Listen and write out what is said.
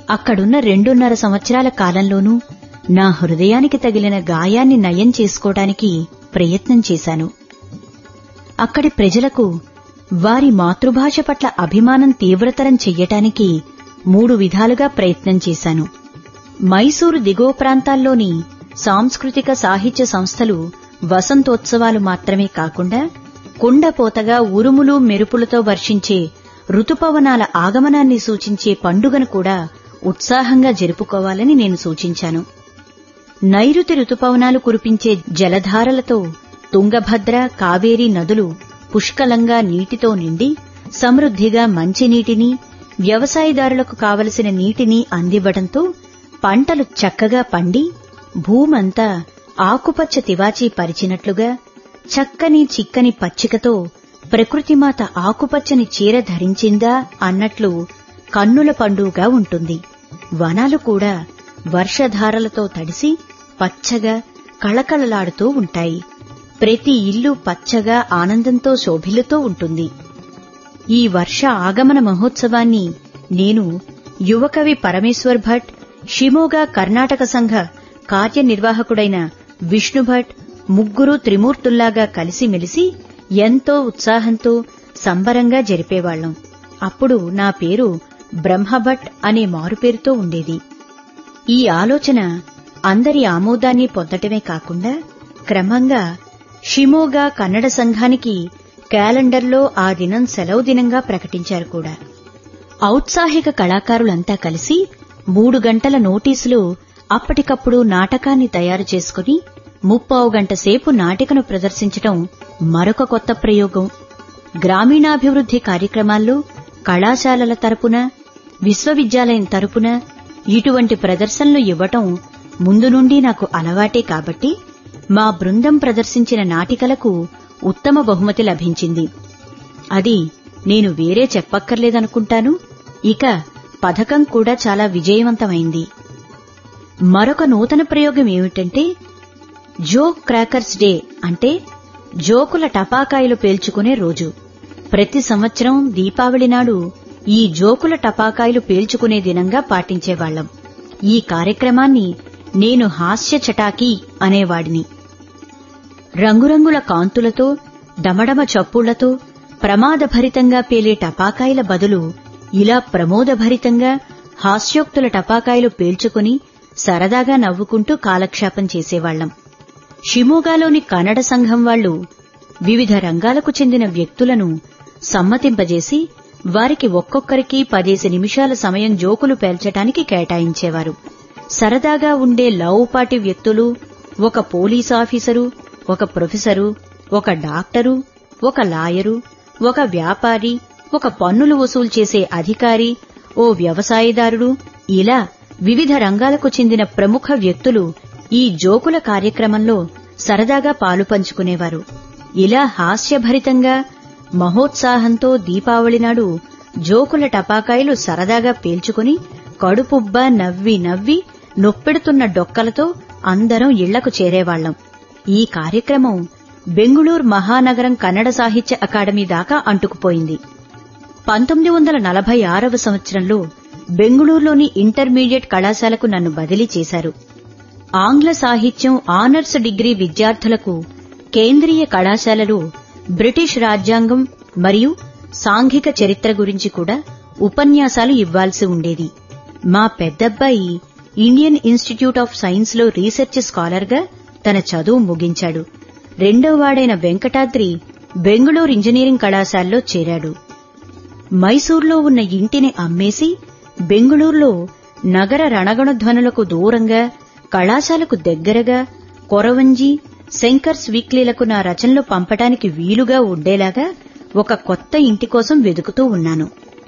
అక్కడున్న రెండున్నర సంవత్సరాల కాలంలోనూ నా హృదయానికి తగిలిన గాయాన్ని నయం చేసుకోవడానికి ప్రయత్నం చేశాను అక్కడి ప్రజలకు వారి మాతృభాష పట్ల అభిమానం తీవ్రతరం చెయ్యటానికి మూడు విధాలుగా ప్రయత్నం చేశాను మైసూరు దిగువ ప్రాంతాల్లోని సాంస్కృతిక సాహిత్య సంస్థలు వసంతోత్సవాలు మాత్రమే కాకుండా కుండపోతగా ఉరుములు మెరుపులతో వర్షించే ఋతుపవనాల ఆగమనాన్ని సూచించే పండుగను కూడా ఉత్సాహంగా జరుపుకోవాలని నేను సూచించాను నైరుతి ఋతుపవనాలు కురిపించే జలధారలతో తుంగభద్ర కావేరీ నదులు పుష్కలంగా నీటితో నిండి సమృద్ధిగా మంచినీటిని వ్యవసాయదారులకు కావలసిన నీటిని అందివ్వడంతో పంటలు చక్కగా పండి భూమంతా ఆకుపచ్చ తివాచీ పరిచినట్లుగా చక్కని చిక్కని పచ్చికతో ప్రకృతిమాత ఆకుపచ్చని చీర ధరించిందా అన్నట్లు కన్నుల పండుగగా ఉంటుంది వనాలు కూడా వర్షధారలతో తడిసి పచ్చగా కళకళలాడుతూ ఉంటాయి ప్రతి ఇల్లు పచ్చగా ఆనందంతో శోభిల్లుతూ ఉంటుంది ఈ వర్ష ఆగమన మహోత్సవాన్ని నేను యువకవి పరమేశ్వర్ భట్ షిమోగా కర్ణాటక సంఘ కార్యనిర్వాహకుడైన విష్ణుభట్ ముగ్గురు త్రిమూర్తుల్లాగా కలిసిమెలిసి ఎంతో ఉత్సాహంతో సంబరంగా జరిపేవాళ్లం అప్పుడు నా పేరు బ్రహ్మభట్ అనే మారుపేరుతో ఉండేది ఈ ఆలోచన అందరి ఆమోదాన్ని పొందటమే కాకుండా క్రమంగా షిమోగా కన్నడ సంఘానికి క్యాలెండర్లో ఆ దినం సెలవు దినంగా ప్రకటించారు కూడా ఔత్సాహిక కళాకారులంతా కలిసి మూడు గంటల నోటీసులో అప్పటికప్పుడు నాటకాన్ని తయారు చేసుకుని ముప్పావు గంట సేపు నాటికను ప్రదర్శించటం మరొక కొత్త ప్రయోగం గ్రామీణాభివృద్ధి కార్యక్రమాల్లో కళాశాలల తరపున విశ్వవిద్యాలయం తరపున ఇటువంటి ప్రదర్శనలు ఇవ్వటం ముందు నుండి నాకు అలవాటే కాబట్టి మా బృందం ప్రదర్శించిన నాటికలకు ఉత్తమ బహుమతి లభించింది అది నేను వేరే చెప్పక్కర్లేదనుకుంటాను ఇక పథకం కూడా చాలా విజయవంతమైంది మరొక నూతన ప్రయోగం ఏమిటంటే జోక్ క్రాకర్స్ డే అంటే జోకుల టపాకాయలు పేల్చుకునే రోజు ప్రతి సంవత్సరం దీపావళి నాడు ఈ జోకుల టపాకాయలు పేల్చుకునే దినంగా పాటించేవాళ్లం ఈ కార్యక్రమాన్ని నేను హాస్య చటాకీ అనేవాడిని రంగురంగుల కాంతులతో డమడమ చప్పుళ్లతో ప్రమాదభరితంగా పేలే టపాకాయల బదులు ఇలా ప్రమోదభరితంగా హాస్యోక్తుల టపాకాయలు పేల్చుకుని సరదాగా నవ్వుకుంటూ కాలక్షేపం చేసేవాళ్లం షిమోగాలోని కన్నడ సంఘం వాళ్లు వివిధ రంగాలకు చెందిన వ్యక్తులను సమ్మతింపజేసి వారికి ఒక్కొక్కరికి పదేసి నిమిషాల సమయం జోకులు పేల్చటానికి కేటాయించేవారు సరదాగా ఉండే లావుపాటి వ్యక్తులు ఒక పోలీస్ ఆఫీసరు ఒక ప్రొఫెసరు ఒక డాక్టరు ఒక లాయరు ఒక వ్యాపారి ఒక పన్నులు వసూలు చేసే అధికారి ఓ వ్యవసాయదారుడు ఇలా వివిధ రంగాలకు చెందిన ప్రముఖ వ్యక్తులు ఈ జోకుల కార్యక్రమంలో సరదాగా పాలు పంచుకునేవారు ఇలా హాస్యభరితంగా మహోత్సాహంతో దీపావళి నాడు జోకుల టపాకాయలు సరదాగా పేల్చుకుని కడుపుబ్బా నవ్వి నవ్వి నొప్పెడుతున్న డొక్కలతో అందరం ఇళ్లకు చేరేవాళ్లం ఈ కార్యక్రమం బెంగుళూరు మహానగరం కన్నడ సాహిత్య అకాడమీ దాకా అంటుకుపోయింది పంతొమ్మిది వందల నలభై ఆరవ సంవత్సరంలో బెంగుళూరులోని ఇంటర్మీడియట్ కళాశాలకు నన్ను బదిలీ చేశారు ఆంగ్ల సాహిత్యం ఆనర్స్ డిగ్రీ విద్యార్థులకు కేంద్రీయ కళాశాలలో బ్రిటిష్ రాజ్యాంగం మరియు సాంఘిక చరిత్ర గురించి కూడా ఉపన్యాసాలు ఇవ్వాల్సి ఉండేది మా పెద్దబ్బాయి ఇండియన్ ఇన్స్టిట్యూట్ ఆఫ్ సైన్స్ లో రీసెర్చ్ స్కాలర్గా తన చదువు ముగించాడు రెండోవాడైన వెంకటాద్రి బెంగుళూరు ఇంజనీరింగ్ కళాశాలలో చేరాడు మైసూర్లో ఉన్న ఇంటిని అమ్మేసి బెంగుళూరులో నగర రణగణధ్వనులకు దూరంగా కళాశాలకు దగ్గరగా కొరవంజి శంకర్స్ వీక్లీలకు నా రచనలు పంపటానికి వీలుగా ఉండేలాగా ఒక కొత్త ఇంటి కోసం వెదుకుతూ ఉన్నాను